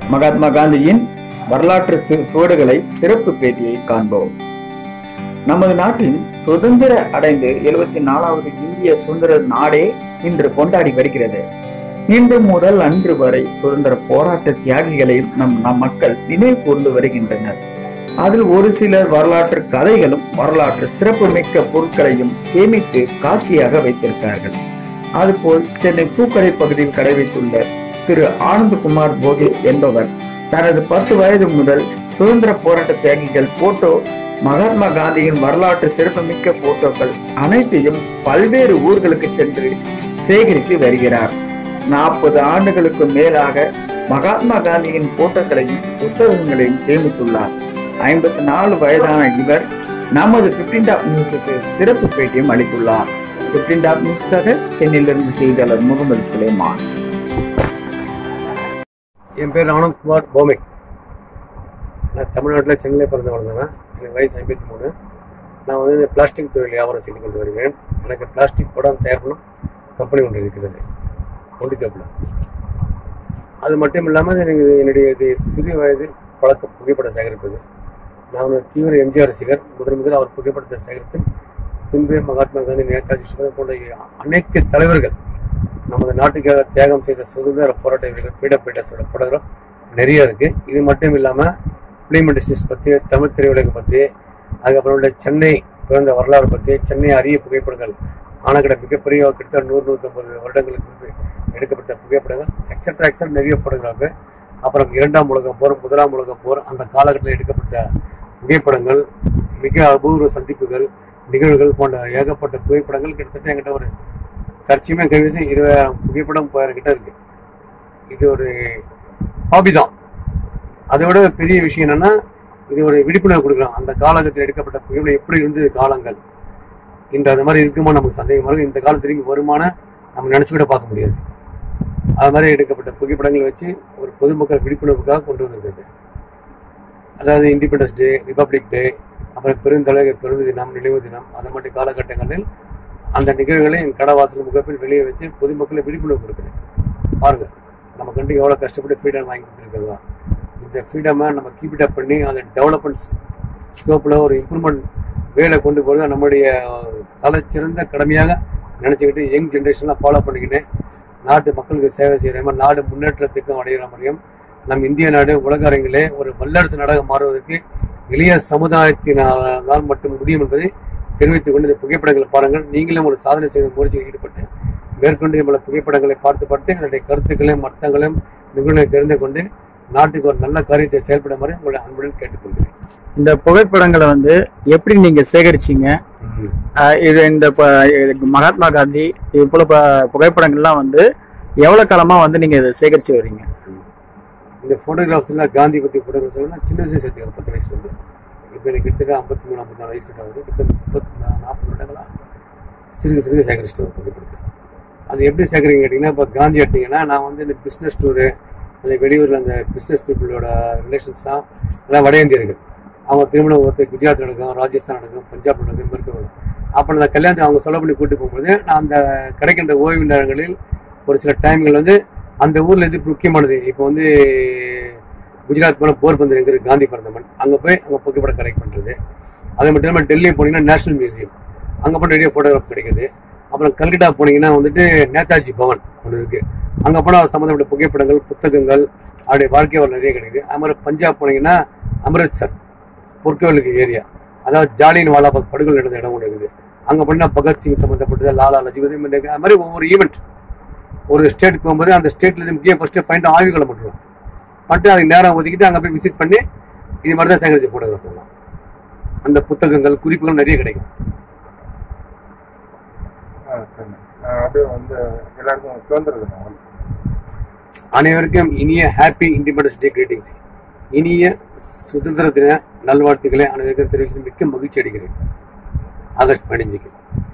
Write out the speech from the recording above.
மகாத்மா காந்தியின் வரலாற்று சு- சுவடுகளை சிறப்பு பேட்டியை காண்போம் நமது நாட்டின் சுதந்திர அடைந்து எழுபத்தி நாலாவது இந்திய சுதந்திர நாடே இன்று கொண்டாடி வருகிறது இன்று முதல் அன்று வரை சுதந்திர போராட்ட தியாகிகளையும் நம் நம் மக்கள் நினைவு கூர்ந்து வருகின்றனர் அதில் ஒரு சிலர் வரலாற்று கதைகளும் வரலாற்று சிறப்புமிக்க பொருட்களையும் சேமித்து காட்சியாக வைத்திருக்கிறார்கள் அதுபோல் சென்னை பூக்கடை பகுதியில் கடை வைத்துள்ள திரு ஆனந்தகுமார் போகே என்பவர் தனது பத்து வயது முதல் சுதந்திர போராட்ட தியாகிகள் போட்டோ மகாத்மா காந்தியின் வரலாற்று சிறப்புமிக்க போட்டோக்கள் அனைத்தையும் பல்வேறு ஊர்களுக்கு சென்று சேகரித்து வருகிறார் நாற்பது ஆண்டுகளுக்கு மேலாக மகாத்மா காந்தியின் போட்டோக்களையும் புத்தகங்களையும் சேமித்துள்ளார் ஐம்பத்தி நாலு வயதான இவர் நமது பிப்டின் டாப் நியூஸுக்கு சிறப்பு பேட்டியும் அளித்துள்ளார் பிப்டின் டாப் நியூஸ்க்காக சென்னையிலிருந்து செய்தியாளர் முகமது சுலைமான் என் பேர் ஆனந்த்குமார் போமே நான் தமிழ்நாட்டில் சென்னையில் பிறந்து வளர்ந்தவன் எனக்கு வயசு ஐம்பத்தி மூணு நான் வந்து இந்த பிளாஸ்டிக் தொழில் வியாபாரம் செய்து கொண்டு வருகிறேன் எனக்கு பிளாஸ்டிக் படம் தயார் பண்ணும் கம்பெனி ஒன்று இருக்கிறது ஒண்டிக்கப்பில் அது மட்டும் இல்லாமல் எனக்கு என்னுடைய இது சிறிய வயது பழக்க புகைப்படம் சேகரிப்பது நான் ஒரு தீவிர எம்ஜிஆர் ரசிகர் முதன் முதல் அவர் புகைப்படத்தை சேகரித்து பின்பு மகாத்மா காந்தி நேதாஜி சுபாஷ் போன்ற அனைத்து தலைவர்கள் நமது நாட்டுக்காக தியாகம் செய்த சுதந்திர போராட்ட வீரர்கள் ஃப்ரீடம் ஃபைட்டர்ஸோட படங்களும் நிறைய இருக்கு இது மட்டும் இல்லாமல் ஃபிலிம் இண்டஸ்ட்ரீஸ் பற்றி தமிழ் திரையுலகம் பற்றி அதுக்கப்புறம் உள்ள சென்னை பிறந்த வரலாறு பற்றி சென்னை அரிய புகைப்படங்கள் ஆனக்கடை மிகப்பெரிய கிட்டத்தட்ட நூறு நூற்றம்பது வருடங்களுக்கு முன்பு எடுக்கப்பட்ட புகைப்படங்கள் எக்ஸட்ரா எக்ஸட்ரா நிறைய ஃபோட்டோகிராஃபு அப்புறம் இரண்டாம் உலகம் போர் முதலாம் உலகம் போர் அந்த காலகட்டத்தில் எடுக்கப்பட்ட புகைப்படங்கள் மிக அபூர்வ சந்திப்புகள் நிகழ்வுகள் போன்ற ஏகப்பட்ட புகைப்படங்கள் கிட்டத்தட்ட என்கிட்ட ஒரு தற்சயமே கைவசி இருபதாயிரம் புகைப்படம் போயிரம் கிட்ட இருக்கு இது ஒரு ஹாபி தான் அதை விட பெரிய விஷயம் என்னன்னா இது ஒரு விழிப்புணர்வு கொடுக்கலாம் அந்த காலகட்டத்தில் எடுக்கப்பட்ட புகைப்படம் எப்படி இருந்தது காலங்கள் இன்று அது மாதிரி இருக்குமா நமக்கு சந்தேகமாக இருக்கு இந்த காலம் திரும்பி வருமான நம்ம நினைச்சு கூட பார்க்க முடியாது அது மாதிரி எடுக்கப்பட்ட புகைப்படங்களை வச்சு ஒரு பொதுமக்கள் விழிப்புணர்வுக்காக கொண்டு வந்திருக்கிறது அதாவது இண்டிபெண்டன்ஸ் டே ரிபப்ளிக் டே அப்புறம் பெருந்தலைவர் பெருந்த தினம் நினைவு தினம் அது மாதிரி காலகட்டங்களில் அந்த நிகழ்வுகளை என் கடவாசல் முகப்பில் வெளியே வச்சு பொதுமக்களை விழிப்புணர்வு கொடுக்குறேன் பாருங்க நம்ம கண்டு எவ்வளோ கஷ்டப்பட்டு ஃப்ரீடம் வாங்கி கொடுத்துருக்கோம் இந்த ஃப்ரீடமை நம்ம கீப் இட் அப் பண்ணி அதை டெவலப்மெண்ட் ஸ்கோப்பில் ஒரு இம்ப்ரூவ்மெண்ட் வேலை கொண்டு போகிறது நம்முடைய தலை சிறந்த கடமையாக நினச்சிக்கிட்டு யங் ஜென்ரேஷன்லாம் ஃபாலோ பண்ணிக்கிட்டு நாட்டு மக்களுக்கு சேவை செய்கிற மாதிரி நாடு முன்னேற்றத்துக்கும் அடைகிற மாதிரியும் நம் இந்திய நாடு உலக அரங்கிலே ஒரு வல்லரசு நாடாக மாறுவதற்கு இளைய சமுதாயத்தினால் மட்டும் முடியும் என்பதை தெரிவித்துக் கொண்டு இந்த புகைப்படங்களை பாருங்கள் நீங்களும் ஒரு சாதனை செய்த முயற்சியில் ஈடுபட்டு மேற்கொண்டு நம்மள புகைப்படங்களை பார்த்து பார்த்து என்னுடைய கருத்துக்களையும் மட்டங்களையும் நிகழ்வுகளை தெரிந்து கொண்டு நாட்டுக்கு ஒரு நல்ல காரியத்தை செயல்படுமாறு உங்களை அன்புடன் கேட்டுக்கொள்கிறேன் இந்த புகைப்படங்களை வந்து எப்படி நீங்க சேகரிச்சீங்க ஆஹ் இது இந்த ப- இது மகாத்மா காந்தி இது போல ப- புகைப்படங்கள்லாம் வந்து எவ்வளவு காலமா வந்து நீங்க இதை சேகரிச்சு வரீங்க இந்த ஃபோட்டோகிராஃப்ஸ்லாம் காந்தி பற்றி ஃபோட்டோகிராஃப்ஸ் நான் சின்ன வயசு சேர்த்துக்கிறேன் பத்து வயசுல இருந்து இப்போ எனக்கு கிட்டத்தட்ட ஐம்பத்தி மூணு ஐம்பத்தி நாலு வயசு கிட்ட ஆகுது கிட்ட முப்பத்தி நா- நாற்பது வருடங்களா சிறுக சிறுக சேகரிச்சுட்டு வரும் புகைப்படத்தை அது எப்படி சேகரிங்க கேட்டிங்கன்னா இப்போ காந்தி எடுத்தீங்கன்னா நான் வந்து இந்த பிஸ்னஸ் டூரு அந்த வெளியூரில் அந்த பிஸ்னஸ் பீப்புளோட ரிலேஷன்ஸ்லாம் எல்லாம் வட இந்தியர்கள் அவங்க திருமணம் ஒருத்தர் குஜராத் நடக்கும் ராஜஸ்தான் நடக்கும் பஞ்சாப் நடக்கும் இந்த மாதிரி இருக்கும். அப்போ அந்த கல்யாணத்தை அவங்க சொல்ல பண்ணி கூட்டு போகும்போது நான் அந்த கிடைக்கின்ற ஓய்வு நேரங்களில் ஒரு சில டைம்கள் வந்து அந்த ஊரில் இது முக்கியமானது இப்போ வந்து குஜராத் போனால் போர்பந்தர் எங்க இருக்கு காந்தி பிறந்த மண் அங்கே போய் அங்கே புகைப்படம் கலெக்ட் பண்ணுறது அது மட்டும் இல்லாமல் டெல்லி போனீங்கன்னா நேஷனல் மியூசியம் அங்கே போய் நிறைய ஃபோட்டோகிராஃப் கிடைக்குது அப்புறம் கல்கட்டா போனீங்கன்னா வந்துட்டு நேதாஜி பவன் ஒன்று இருக்கு அங்கே போனால் சம்மந்தப்பட்ட புகைப்படங்கள் புத்தகங்கள் அவருடைய வாழ்க்கை வரலாறு நிறைய கிடைக்குது அது மாதிரி பஞ்சாப் போனீங்கன்னா அமிர்த்சர் பொற்கோவிலுக்கு ஏரியா அதாவது ஜாலியன் வாலாபாக் படுகொலை நடந்த இடம் ஒன்று இருக்குது அங்கே போனால் பகத்சிங் சம்மந்தப்பட்டது லாலா லஜபதி இந்த அது மாதிரி ஒவ்வொரு ஈவெண்ட் ஒரு ஸ்டேட்டுக்கு போகும்போது அந்த ஸ்டேட்ல இருந்து முக்கிய ஃபர்ஸ்ட் ஃபைண்ட் ஆய்வுகளை பண்ணுறோம் பண்ணிட்டு அதுக்கு நேரம் ஒதுக்கிட்டு அங்கே போய் விசிட் பண்ணி இது மாதிரி தான் சேகரிச்சு ஃபோட்டோகிராஃப் அந்த புத்தகங்கள் குறிப்புகள் நிறைய கிடைக்கும் ஆ, சரி. ஆ, அது வந்து எல்லாருக்கும் சுதந்திர தினம் வந்து. அனைவருக்கும் இனிய ஹாப்பி இண்டிபெண்டன்ஸ் டே கிரீட்டிங்ஸ் இனிய சுதந்திர தின நல்வாழ்த்துக்களை அனைவருக்கும் தெரிவித்து மிக்க மகிழ்ச்சி அடைகிறேன் ஆகஸ்ட் பதினஞ்சுக்கு